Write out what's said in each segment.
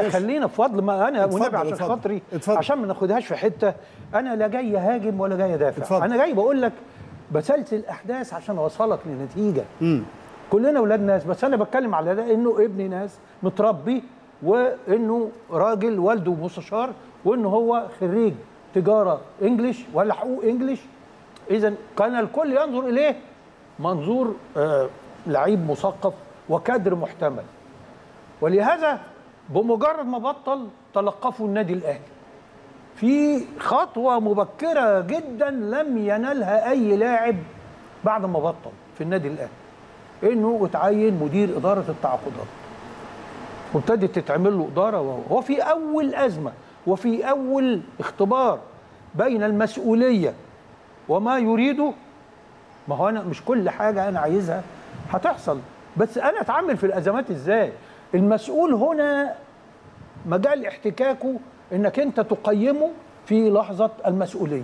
خلينا في فضل ما انا اتفضل، والنبي عشان اتفضل، خاطري اتفضل. عشان ما ناخدهاش في حته انا لا جاي هاجم ولا جاي ادافع اتفضل. انا جاي بقول لك بسلسل الاحداث عشان اوصلك لنتيجه مم. كلنا اولاد ناس بس انا بتكلم على ده انه ابن ناس متربي وانه راجل والده مستشار وانه هو خريج تجاره انجليش ولا حقوق انجليش اذا كان الكل ينظر اليه منظور آه لعيب مثقف وكادر محتمل ولهذا بمجرد ما بطل تلقفوا النادي الاهلي في خطوه مبكره جدا لم ينالها اي لاعب بعد ما بطل في النادي الاهلي انه اتعين مدير اداره التعاقدات وابتدت تتعمل له اداره وهو هو في اول ازمه وفي اول اختبار بين المسؤوليه وما يريده ما هو انا مش كل حاجه انا عايزها هتحصل بس انا اتعامل في الازمات ازاي المسؤول هنا مجال احتكاكه انك انت تقيمه في لحظه المسؤوليه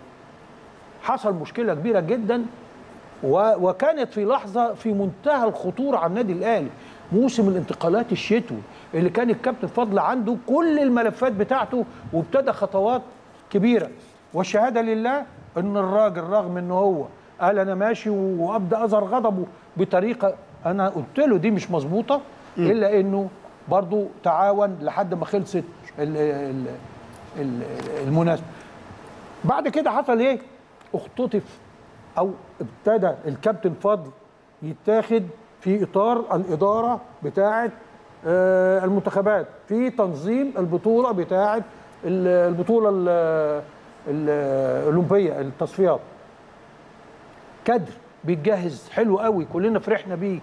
حصل مشكله كبيره جدا و- وكانت في لحظه في منتهى الخطوره على النادي الاهلي موسم الانتقالات الشتوي اللي كان الكابتن فضل عنده كل الملفات بتاعته وابتدى خطوات كبيره والشهاده لله ان الراجل رغم ان هو قال انا ماشي وابدا اظهر غضبه بطريقه انا قلت له دي مش مظبوطه الا انه برضو تعاون لحد ما خلصت ال- ال- ال- المناسبه بعد كده حصل ايه اختطف او ابتدى الكابتن فضل يتاخد في اطار الاداره بتاعه آه، المنتخبات في تنظيم البطوله بتاعه ال- البطوله ال- ال- الاولمبيه التصفيات كادر بيتجهز حلو قوي كلنا فرحنا بيه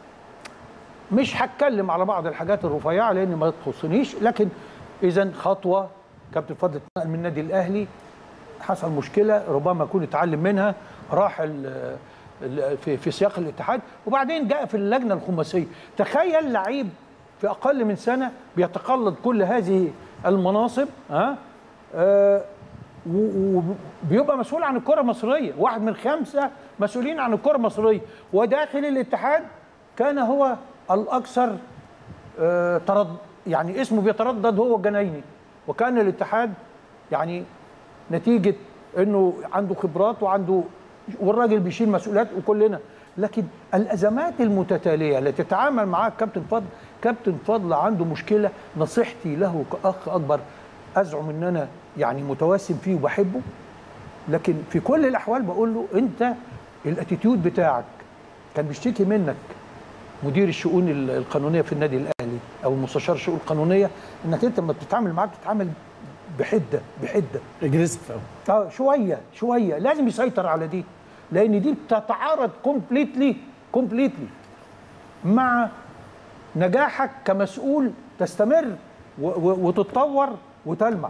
مش هتكلم على بعض الحاجات الرفيعه لان ما تخصنيش لكن اذا خطوه كابتن فضل اتنقل من النادي الاهلي حصل مشكله ربما يكون اتعلم منها راح ال- ال- في في سياق الاتحاد وبعدين جاء في اللجنه الخماسيه تخيل لعيب في اقل من سنه بيتقلد كل هذه المناصب ها آه و- وبيبقى مسؤول عن الكره المصريه واحد من خمسه مسؤولين عن الكره المصريه وداخل الاتحاد كان هو الاكثر آه، ترد يعني اسمه بيتردد هو الجنايني وكان الاتحاد يعني نتيجه انه عنده خبرات وعنده والراجل بيشيل مسؤوليات وكلنا لكن الازمات المتتاليه التي تتعامل معها الكابتن فضل كابتن فضل عنده مشكله نصيحتي له كاخ اكبر ازعم ان انا يعني متوسم فيه وبحبه لكن في كل الاحوال بقول له انت الاتيتيود بتاعك كان بيشتكي منك مدير الشؤون ال- القانونيه في النادي الاهلي او مستشار الشؤون القانونيه انك انت لما بتتعامل معاه بتتعامل بحده بحده اجريسيف قوي اه شويه شويه لازم يسيطر على دي لان دي بتتعارض كومبليتلي كومبليتلي مع نجاحك كمسؤول تستمر و- و- وتتطور وتلمع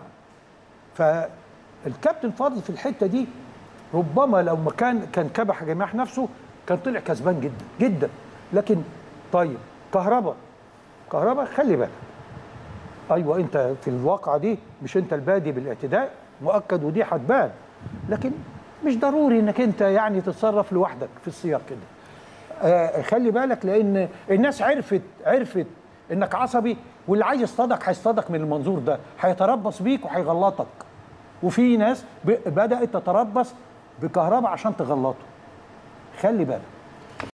فالكابتن فاضل في الحته دي ربما لو ما كان كان كبح جماح نفسه كان طلع كسبان جدا جدا لكن طيب كهربا كهربا خلي بالك ايوه انت في الواقعه دي مش انت البادي بالاعتداء مؤكد ودي هتبان لكن مش ضروري انك انت يعني تتصرف لوحدك في السياق كده آه خلي بالك لان الناس عرفت عرفت انك عصبي واللي عايز يصطادك هيصطادك من المنظور ده هيتربص بيك وهيغلطك وفي ناس ب- بدات تتربص بكهرباء عشان تغلطه خلي بالك